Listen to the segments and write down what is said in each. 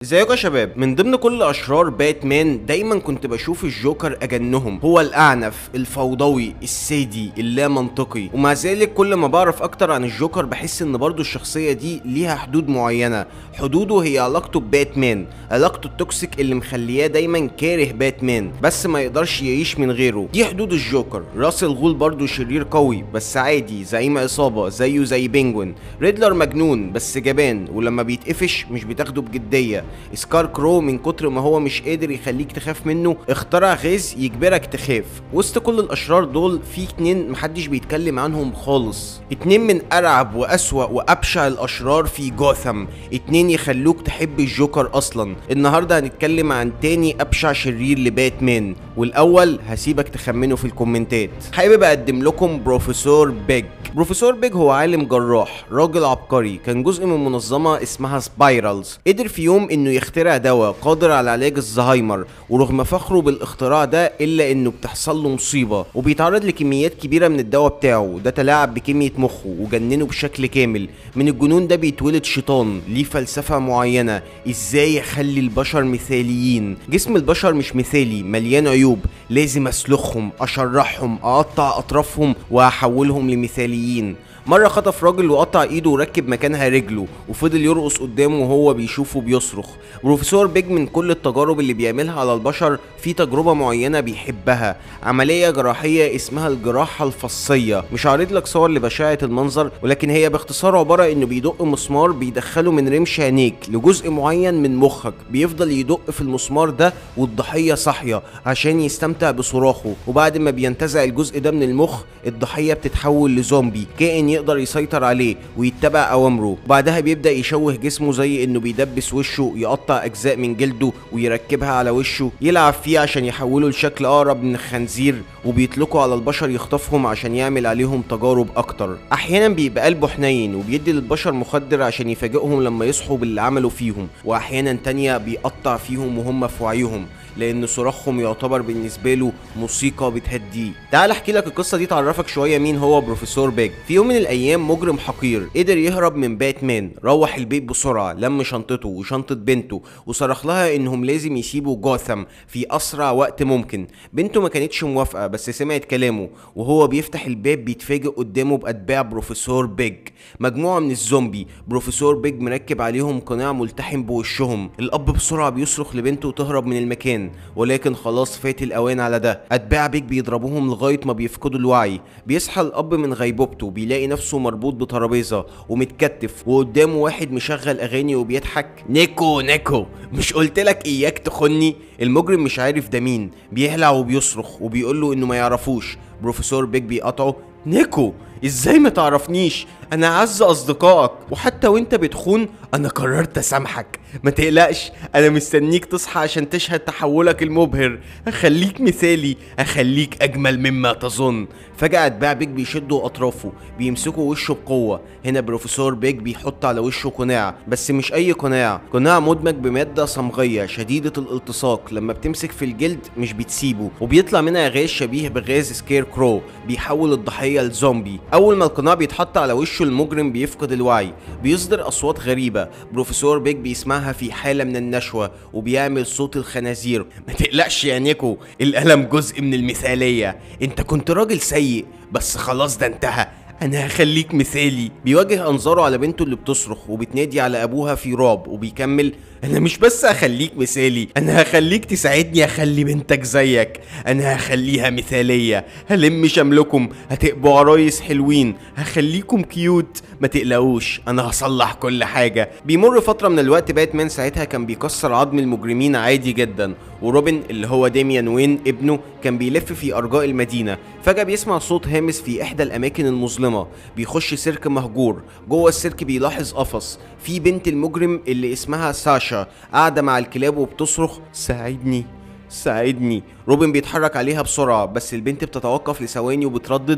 ازيكم يا شباب من ضمن كل اشرار باتمان دايما كنت بشوف الجوكر اجنهم هو الاعنف الفوضوي السادي اللا منطقي ومع ذلك كل ما بعرف اكتر عن الجوكر بحس ان برضو الشخصيه دي ليها حدود معينه حدوده هي علاقته بباتمان علاقته التوكسيك اللي مخلياه دايما كاره باتمان بس ما يقدرش يعيش من غيره دي حدود الجوكر راس الغول برضو شرير قوي بس عادي زعيم عصابه زيه زي بينجوين ريدلر مجنون بس جبان ولما بيتقفش مش بتاخده بجديه سكار كرو من كتر ما هو مش قادر يخليك تخاف منه اخترع غاز يجبرك تخاف وسط كل الاشرار دول في اتنين محدش بيتكلم عنهم خالص اتنين من ارعب واسوأ وابشع الاشرار في جوثام اتنين يخلوك تحب الجوكر اصلا النهارده هنتكلم عن تاني ابشع شرير لباتمان والاول هسيبك تخمنه في الكومنتات حابب اقدم لكم بروفيسور بيج بروفيسور بيج هو عالم جراح راجل عبقري كان جزء من منظمة اسمها سبايرالز قدر في يوم انه يخترع دواء قادر على علاج الزهايمر ورغم فخره بالاختراع ده الا انه بتحصل له مصيبة وبيتعرض لكميات كبيرة من الدواء بتاعه ده تلاعب بكمية مخه وجننه بشكل كامل من الجنون ده بيتولد شيطان ليه فلسفة معينة ازاي يخلي البشر مثاليين جسم البشر مش مثالي مليان عيوب لازم اسلخهم اشرحهم اقطع اطرافهم واحولهم لمثاليين مرة خطف راجل وقطع ايده وركب مكانها رجله وفضل يرقص قدامه وهو بيشوفه بيصرخ بروفيسور بيج من كل التجارب اللي بيعملها على البشر في تجربة معينة بيحبها عملية جراحية اسمها الجراحة الفصية مش هعرض لك صور لبشاعة المنظر ولكن هي باختصار عبارة انه بيدق مسمار بيدخله من رمش عينيك لجزء معين من مخك بيفضل يدق في المسمار ده والضحية صاحية عشان يستمتع بصراخه وبعد ما بينتزع الجزء ده من المخ الضحية بتتحول لزومبي كائن يقدر يسيطر عليه ويتبع اوامره بعدها بيبدا يشوه جسمه زي انه بيدبس وشه يقطع اجزاء من جلده ويركبها على وشه يلعب فيه عشان يحوله لشكل اقرب من الخنزير وبيطلقوا على البشر يخطفهم عشان يعمل عليهم تجارب اكتر احيانا بيبقى قلبه حنين وبيدي للبشر مخدر عشان يفاجئهم لما يصحوا باللي عملوا فيهم واحيانا تانية بيقطع فيهم وهم في وعيهم لان صراخهم يعتبر بالنسبه له موسيقى بتهديه تعال احكي لك القصه دي تعرفك شويه مين هو بروفيسور بيج في يوم من الايام مجرم حقير قدر يهرب من باتمان روح البيت بسرعه لم شنطته وشنطه بنته وصرخ لها انهم لازم يسيبوا جوثام في اسرع وقت ممكن بنته ما كانتش موافقه بس سمعت كلامه وهو بيفتح الباب بيتفاجئ قدامه باتباع بروفيسور بيج مجموعه من الزومبي بروفيسور بيج مركب عليهم قناع ملتحم بوشهم الاب بسرعه بيصرخ لبنته تهرب من المكان ولكن خلاص فات الاوان على ده اتباع بيج بيضربوهم لغايه ما بيفقدوا الوعي بيصحى الاب من غيبوبته بيلاقي نفسه مربوط بترابيزه ومتكتف وقدامه واحد مشغل اغاني وبيضحك نيكو نيكو مش قلت لك اياك تخني المجرم مش عارف ده مين بيهلع وبيصرخ وبيقول له انه ما يعرفوش بروفيسور بيج بيقطعه نيكو ازاي ما تعرفنيش انا اعز اصدقائك وحتى وانت بتخون انا قررت اسامحك ما تقلقش انا مستنيك تصحى عشان تشهد تحولك المبهر اخليك مثالي اخليك اجمل مما تظن فجأة اتباع بيج بيشدوا اطرافه بيمسكوا وشه بقوة هنا بروفيسور بيج بيحط على وشه قناع بس مش اي قناع قناع مدمج بمادة صمغية شديدة الالتصاق لما بتمسك في الجلد مش بتسيبه وبيطلع منها غاز شبيه بغاز سكير كرو بيحول الضحية لزومبي اول ما القناع بيتحط على وشه المجرم بيفقد الوعي بيصدر اصوات غريبة بروفيسور بيج بيسمعها في حالة من النشوة وبيعمل صوت الخنازير ما تقلقش يا نيكو الألم جزء من المثالية انت كنت راجل سيء بس خلاص ده انتهى انا هخليك مثالي بيواجه انظاره على بنته اللي بتصرخ وبتنادي على ابوها في رعب وبيكمل انا مش بس هخليك مثالي انا هخليك تساعدني اخلي بنتك زيك انا هخليها مثالية هلم شملكم هتبقوا عرايس حلوين هخليكم كيوت ما تقلقوش انا هصلح كل حاجة بيمر فترة من الوقت باتمان ساعتها كان بيكسر عظم المجرمين عادي جدا وروبن اللي هو ديميان وين ابنه كان بيلف في ارجاء المدينة فجأة بيسمع صوت هامس في احدى الاماكن المظلمة بيخش سيرك مهجور جوه السيرك بيلاحظ قفص في بنت المجرم اللي اسمها ساشا قاعدة مع الكلاب وبتصرخ ساعدني ساعدني روبن بيتحرك عليها بسرعة بس البنت بتتوقف لثواني وبتردد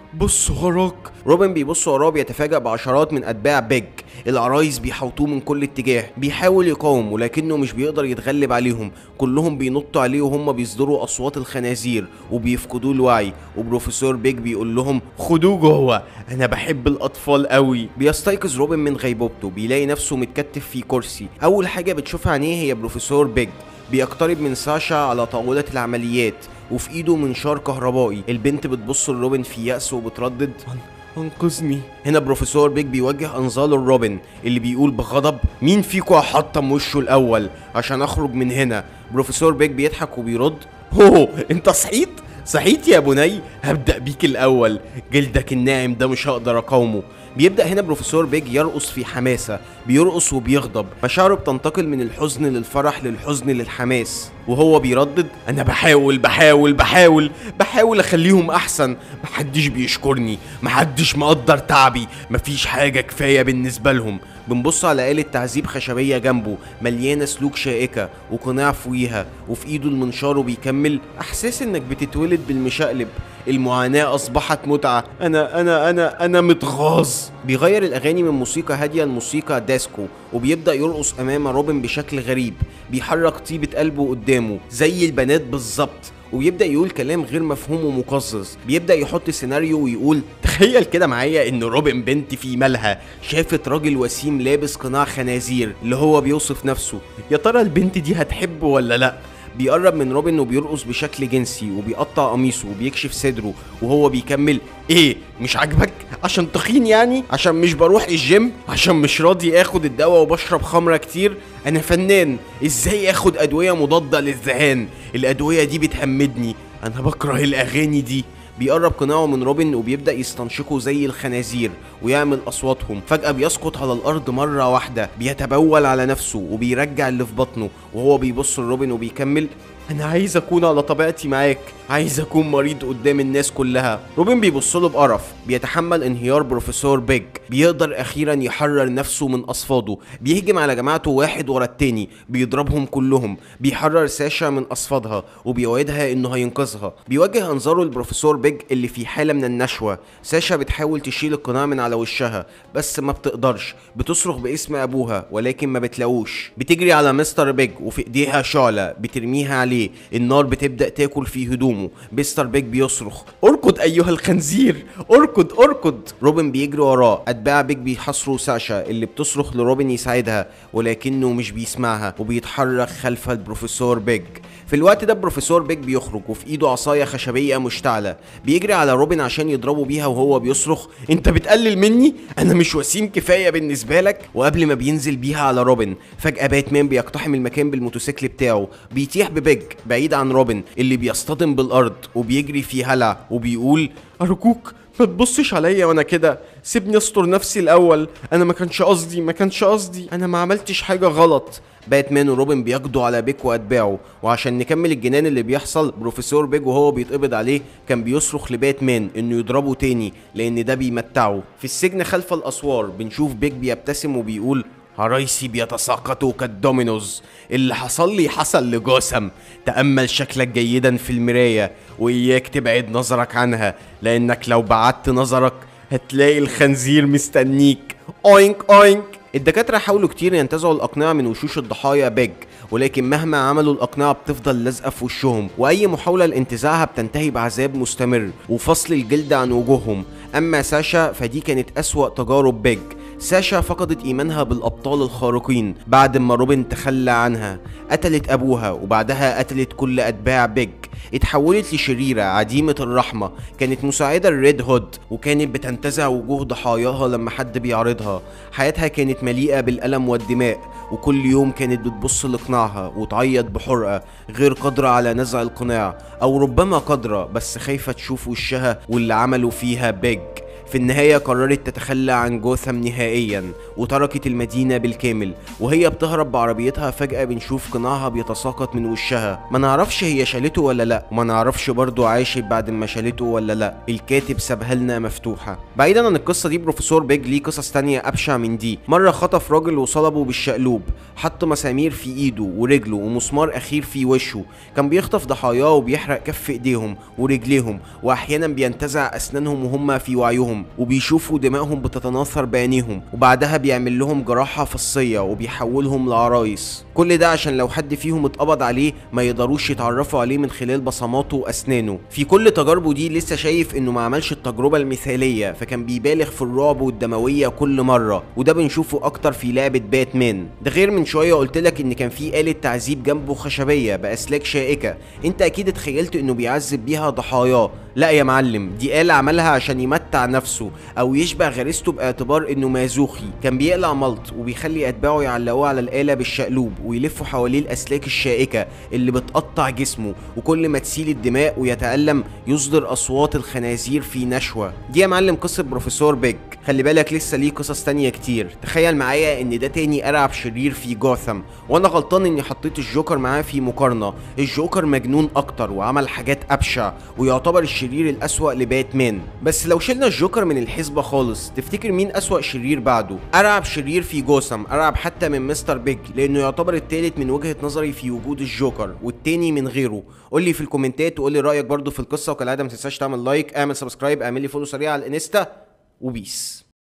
بص وراك روبن بيبص وراه بيتفاجأ بعشرات من أتباع بيج العرايس بيحوطوه من كل اتجاه بيحاول يقاوم ولكنه مش بيقدر يتغلب عليهم كلهم بينطوا عليه وهم بيصدروا أصوات الخنازير وبيفقدوا الوعي وبروفيسور بيج بيقول لهم خدوه جوه أنا بحب الأطفال قوي بيستيقظ روبن من غيبوبته بيلاقي نفسه متكتف في كرسي أول حاجة بتشوفها عينيه هي بروفيسور بيج بيقترب من ساشا على طاولة العمليات وفي ايده منشار كهربائي البنت بتبص لروبن في يأس وبتردد انقذني هنا بروفيسور بيج بيوجه انظاره لروبن اللي بيقول بغضب مين فيكم هحطم وشه الاول عشان اخرج من هنا بروفيسور بيج بيضحك وبيرد هو انت صحيت صحيت يا بني هبدأ بيك الأول جلدك الناعم ده مش هقدر أقاومه بيبدأ هنا بروفيسور بيج يرقص في حماسة بيرقص وبيغضب مشاعره بتنتقل من الحزن للفرح للحزن للحماس وهو بيردد أنا بحاول بحاول بحاول بحاول أخليهم أحسن محدش بيشكرني محدش مقدر تعبي مفيش حاجة كفاية بالنسبة لهم بنبص على آلة تعذيب خشبية جنبه مليانة سلوك شائكة وقناع فوقيها وفي ايده المنشار وبيكمل احساس انك بتتولد بالمشقلب المعاناة أصبحت متعة أنا أنا أنا أنا متغاظ بيغير الأغاني من موسيقى هادية لموسيقى داسكو وبيبدأ يرقص أمام روبن بشكل غريب بيحرك طيبة قلبه قدامه زي البنات بالظبط وبيبدا يقول كلام غير مفهوم ومقزز بيبدا يحط سيناريو ويقول تخيل كده معايا ان روبن بنت في مالها شافت راجل وسيم لابس قناع خنازير اللي هو بيوصف نفسه يا ترى البنت دي هتحبه ولا لا بيقرب من روبن وبيرقص بشكل جنسي وبيقطع قميصه وبيكشف صدره وهو بيكمل ايه مش عاجبك عشان تخين يعني عشان مش بروح الجيم عشان مش راضي اخد الدواء وبشرب خمره كتير انا فنان ازاي اخد ادويه مضاده للذهان الادويه دي بتهمدني انا بكره الاغاني دي بيقرب قناعه من روبن وبيبدا يستنشقه زي الخنازير ويعمل اصواتهم فجاه بيسقط على الارض مره واحده بيتبول على نفسه وبيرجع اللي في بطنه وهو بيبص لروبن وبيكمل انا عايز اكون على طبيعتي معاك عايز اكون مريض قدام الناس كلها روبن بيبص له بقرف بيتحمل انهيار بروفيسور بيج بيقدر اخيرا يحرر نفسه من اصفاده بيهجم على جماعته واحد ورا التاني بيضربهم كلهم بيحرر ساشا من اصفادها وبيوعدها انه هينقذها بيوجه انظاره لبروفيسور بيج اللي في حاله من النشوه ساشا بتحاول تشيل القناع من على وشها بس ما بتقدرش بتصرخ باسم ابوها ولكن ما بتلاقوش بتجري على مستر بيج وفي ايديها شعله بترميها عليه النار بتبدا تاكل في هدومه مستر بيج بيصرخ اركض ايها الخنزير اركض اركض روبن بيجري وراه اتباع بيج بيحاصروا ساشا اللي بتصرخ لروبن يساعدها ولكنه مش بيسمعها وبيتحرك خلف البروفيسور بيج في الوقت ده بروفيسور بيج بيخرج وفي ايده عصايه خشبيه مشتعله بيجري على روبن عشان يضربه بيها وهو بيصرخ انت بتقلل مني انا مش وسيم كفايه بالنسبه لك وقبل ما بينزل بيها على روبن فجاه باتمان بيقتحم المكان بالموتوسيكل بتاعه بيتيح ببيج بعيد عن روبن اللي بيصطدم بالارض وبيجري في هلع وبيقول ارجوك ما تبصش عليا وانا كده سيبني استر نفسي الاول انا ما كانش قصدي ما كانش قصدي انا ما عملتش حاجه غلط باتمان وروبن بيقضوا على بيك واتباعه وعشان نكمل الجنان اللي بيحصل بروفيسور بيج وهو بيتقبض عليه كان بيصرخ لباتمان انه يضربه تاني لان ده بيمتعه في السجن خلف الاسوار بنشوف بيج بيبتسم وبيقول عرايسي بيتساقطوا كالدومينوز اللي حصل لي حصل لجوسم تأمل شكلك جيدا في المراية وإياك تبعد نظرك عنها لأنك لو بعدت نظرك هتلاقي الخنزير مستنيك أوينك أوينك الدكاترة حاولوا كتير ينتزعوا الأقنعة من وشوش الضحايا بيج ولكن مهما عملوا الأقنعة بتفضل لازقة في وشهم وأي محاولة لانتزاعها بتنتهي بعذاب مستمر وفصل الجلد عن وجوههم أما ساشا فدي كانت أسوأ تجارب بيج ساشا فقدت إيمانها بالأبطال الخارقين بعد ما روبن تخلى عنها قتلت أبوها وبعدها قتلت كل أتباع بيج اتحولت لشريرة عديمة الرحمة كانت مساعدة الريد هود وكانت بتنتزع وجوه ضحاياها لما حد بيعرضها حياتها كانت مليئة بالألم والدماء وكل يوم كانت بتبص لقناعها وتعيط بحرقة غير قادرة على نزع القناع أو ربما قادرة بس خايفة تشوف وشها واللي عملوا فيها بيج في النهاية قررت تتخلى عن جوثام نهائيا وتركت المدينة بالكامل وهي بتهرب بعربيتها فجأة بنشوف قناعها بيتساقط من وشها ما نعرفش هي شالته ولا لا وما نعرفش برضه عاشت بعد ما شالته ولا لا الكاتب سابها لنا مفتوحة بعيدا عن القصة دي بروفيسور بيج ليه قصص تانية أبشع من دي مرة خطف راجل وصلبه بالشقلوب حط مسامير في ايده ورجله ومسمار اخير في وشه كان بيخطف ضحاياه وبيحرق كف ايديهم ورجليهم واحيانا بينتزع اسنانهم وهم في وعيهم وبيشوفوا دمائهم بتتناثر بعينيهم وبعدها بيعمل لهم جراحة فصية وبيحولهم لعرايس كل ده عشان لو حد فيهم اتقبض عليه ما يقدروش يتعرفوا عليه من خلال بصماته واسنانه في كل تجاربه دي لسه شايف انه ما عملش التجربة المثالية فكان بيبالغ في الرعب والدموية كل مرة وده بنشوفه اكتر في لعبة باتمان ده غير من شوية قلت لك ان كان في آلة تعذيب جنبه خشبية بأسلاك شائكة انت اكيد اتخيلت انه بيعذب بيها ضحاياه لا يا معلم دي آلة عملها عشان يمتع نفسه او يشبع غريزته باعتبار انه مازوخي كان بيقلع ملط وبيخلي اتباعه يعلقوه على الآلة بالشقلوب ويلفوا حواليه الاسلاك الشائكة اللي بتقطع جسمه وكل ما تسيل الدماء ويتألم يصدر اصوات الخنازير في نشوة دي يا معلم قصة بروفيسور بيج خلي بالك لسه ليه قصص تانية كتير تخيل معايا ان ده تاني ارعب شرير في جوثام وانا غلطان اني حطيت الجوكر معاه في مقارنة الجوكر مجنون اكتر وعمل حاجات ابشع ويعتبر الشرير الاسوأ لباتمان بس لو شلنا الجوكر من الحسبة خالص تفتكر مين اسوأ شرير بعده ارعب شرير في جوثام ارعب حتى من مستر بيج لانه يعتبر التالت من وجهة نظري في وجود الجوكر والتاني من غيره قول لي في الكومنتات وقول لي رايك برضو في القصة وكالعادة ما تنساش تعمل لايك اعمل سبسكرايب اعمل لي فولو سريع على الانستا وبيس